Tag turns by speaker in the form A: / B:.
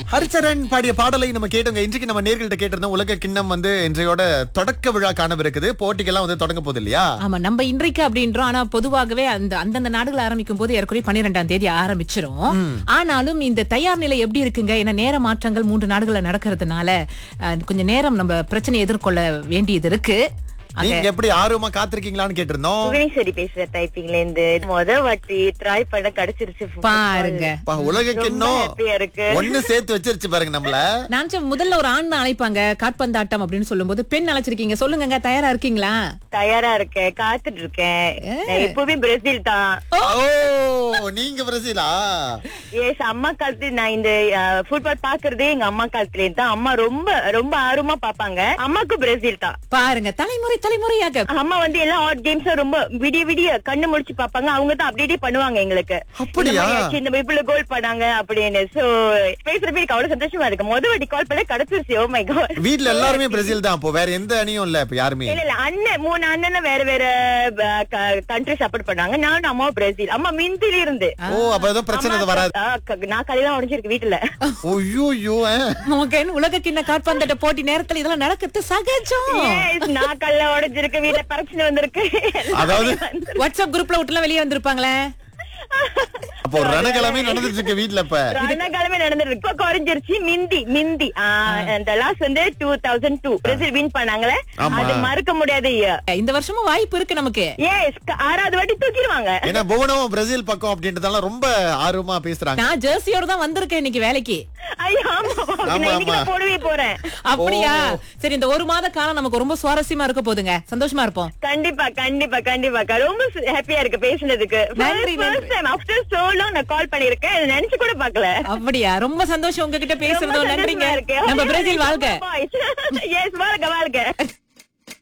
A: ஹரிச்சரன் பாடிய பாடலை நம்ம கேட்டோங்க இன்றைக்கு நம்ம நேர்கள்ட்ட கேட்டிருந்தோம் உலக கிண்ணம் வந்து இன்றையோட தொடக்க விழா காணவிருக்குது போட்டிகள்லாம் வந்து தொடங்க போகுது இல்லையா
B: ஆமா நம்ம இன்றைக்கு அப்படின்றோம் ஆனா பொதுவாகவே அந்த அந்தந்த நாடுகள் ஆரம்பிக்கும் போது ஏற்கனவே பன்னிரெண்டாம் தேதி ஆரம்பிச்சிரும் ஆனாலும் இந்த தயார் நிலை எப்படி இருக்குங்க ஏன்னா நேர மாற்றங்கள் மூன்று நாடுகள்ல நடக்கிறதுனால அஹ், கொஞ்சம் நேரம் நம்ம பிரச்சனை எதிர்கொள்ள வேண்டியது இருக்கு
A: நீங்க எப்படி ஆர்வமா காத்திருக்கீங்களான்னு கேட்டிருந்தோம்
C: புவனேஸ்வரி பேசுற டைப்பிங்ல இருந்து முத வாட்டி ட்ரை பண்ண கிடைச்சிருச்சு
B: பாருங்க
A: பா, உலக கிண்ணம்
C: ஹாப்பியா இருக்கு
A: ஒண்ணு சேர்த்து வச்சிருச்சு பாருங்க நம்மள
B: நான் நினைச்சேன் முதல்ல ஒரு ஆண் அழைப்பாங்க காட்பந்தாட்டம் அப்படின்னு சொல்லும்போது பெண் அழைச்சிருக்கீங்க சொல்லுங்க தயாரா இருக்கீங்களா
C: தயாரா இருக்கேன் காத்துட்டு இருக்கேன் நான் எப்பவுமே பிரேசில் தான்
A: ஓ நீங்க பிரசீலா
C: எஸ் அம்மா காலத்துல நான் இந்த ஃபுட்பால் பாக்குறதே எங்க அம்மா காலத்துல தான் அம்மா ரொம்ப ரொம்ப ஆர்வமா பாப்பாங்க அம்மாக்கு பிரேசில் தான்
B: பாருங்க தலைமுறை தலைமுறையாக
C: அம்மா வந்து எல்லா ஹாட் கேம்ஸும் ரொம்ப விடிய விடிய கண்ணு முடிச்சு பாப்பாங்க அவங்க தான் அப்படியே பண்ணுவாங்க எங்களுக்கு
A: அப்படியா?
C: இந்த மாதிரி ஆச்சு, இந்த மாதிரி இவ்வளவு கோல் பண்ணாங்க அப்படின்னு சோ பேசுறப்ப எனக்கு அவ்வளவு சந்தோஷமா இருக்கு முத வாட்டி கால் பண்ண கிடைச்சிருச்சு ஓ மை காட்
A: வீட்ல எல்லாருமே பிரேசில் தான் அப்போ வேற எந்த அணியும் இல்ல இப்ப யாருமே
C: இல்ல இல்ல அண்ணன் மூணு அண்ணன் வேற வேற கண்ட்ரி சப்போர்ட் பண்ணாங்க நானும் அம்மா பிரேசில் அம்மா மிந்தில இருந்து
A: ஓ அப்ப ஏதோ பிரச்சனை
C: அம்மா,
A: வராது
C: ஆ, க- நான் கலையெல்லாம் உடஞ்சிருக்கு வீட்டுல
A: ஐயோ
B: நமக்கு என்ன உலக கிண்ண காட்பந்தாட்ட போட்டி நேரத்துல இதெல்லாம் நடக்கிறது சகஜம்
C: Yes, நான் கல்ல உடைஞ்சிருக்கு வீட்டுல பிரச்சனை வந்திருக்கு
A: அதாவது
B: வாட்ஸ்அப் குரூப்ல விட்டுலாம் வெளியே வந்திருப்பாங்களே
A: அப்போ ஒரு ரணக்கிழமை நடந்துட்டு இருக்கு வீட்ல இப்ப
C: ரணகாலமே நடந்துருக்கு இப்ப குறைஞ்சிருச்சு மிந்தி மிந்தி ஆ, அந்த லாஸ்ட் வந்து two thousand two Brazil win பண்ணாங்களே
A: ஆமா.
C: அது மறக்க முடியாத year.
B: இந்த வருஷமும் வாய்ப்பு இருக்கு நமக்கு
C: Yes, க- ஆறாவது வாட்டி தூக்கிடுவாங்க
A: ஏன்னா புவனம் பிரேசில் பக்கம் அப்படின்றதால ரொம்ப ஆர்வமா பேசுறாங்க
B: நான் ஜெர்சியோட தான் வந்திருக்கேன் இன்னைக்கு வேலைக்கு
C: ஐயோ ஆமா
A: ஆமா,
C: நான் இன்னைக்கு
A: ஆமா.
C: தான் போடவே போறேன்
B: அப்படியா சரி இந்த ஒரு மாத காலம் நமக்கு ரொம்ப சுவாரஸ்யமா இருக்க போதுங்க சந்தோஷமா இருப்போம்
C: கண்டிப்பா கண்டிப்பா கண்டிப்பா ரொம்ப ஹாப்பியா இருக்கு பேசுனதுக்கு
B: நன்றி, நன்றி.
C: ஆஃப்டர் சோ லாங் நான் கால் பண்ணிருக்கேன் இதை நினைச்சு கூட பாக்கல
B: அப்படியா ரொம்ப சந்தோஷம் உங்ககிட்ட பேசுறதோ நன்றிங்க நம்ம பிரேசில் வாழ்க
C: எஸ் வாழ்க வாழ்க